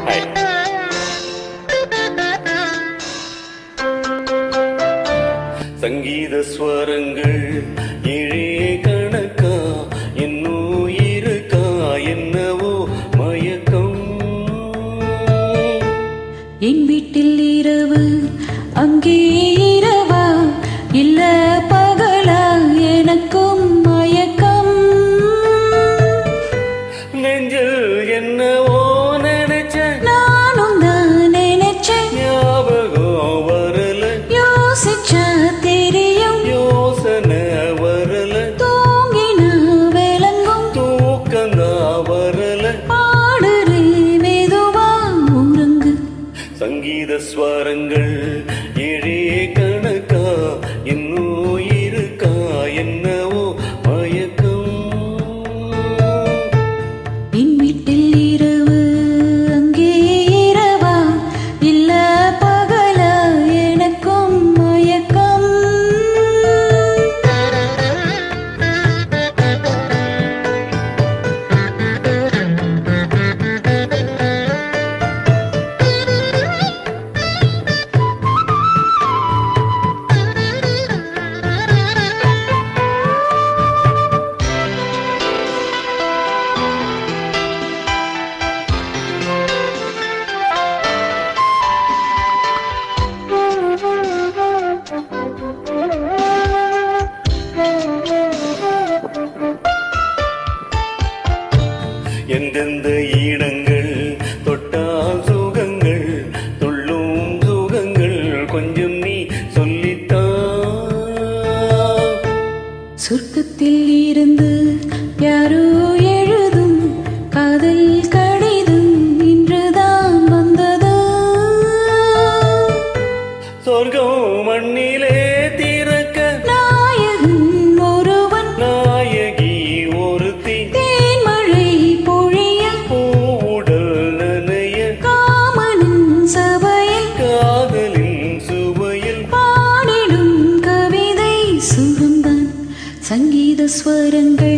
hi சங்கீத ஸ்வரங்கள் ஏழே கணக்கா இன்னும் இருக்கா என்னவோ மயக்கம் என் வீட்டில் இரவு அங்கே இரவா இல்ல பகலா எனக்கும் மயக்கம் நெஞ்சில் என்னவோ நினைச்ச நானும் தான் நினைச்சேன் ஞாபகம் வரல யோசிச்சா தெரியும் யோசனை வரல தூங்கின விளங்கும் தூக்கந்தா வரல பாடுறே மெதுவா உறங்கு சங்கீத ஸ்வரங்கள் ஏழே கணக்கா இன்னும் இருக்கா என்னவோ மயக்கம் என் வீட்டில் இரவு அங்கே இரவா இல்ல பகலா எனக்கும் மயக்கம் எந்தெந்த இடங்கள் தொட்டால் சுகங்கள் துள்ளும் சுகங்கள் கொஞ்சம் நீ சொல்லித்தா சொர்க்கத்தில் இருந்து யாரோ எழுதும் காதல் கடிதம் இன்றுதான் வந்தது சொர்க்கம் மண்ணிலே திறக்க நாயகன் ஒருவன் நாயகி ஒருத்தி தேன்மழை பொழிய பூவுடல் நனைய காமனின் சபையில் காதலின் சுவையில் பாடிடும் கவிதை சுகம்தான் சங்கீத ஸ்வரங்கள்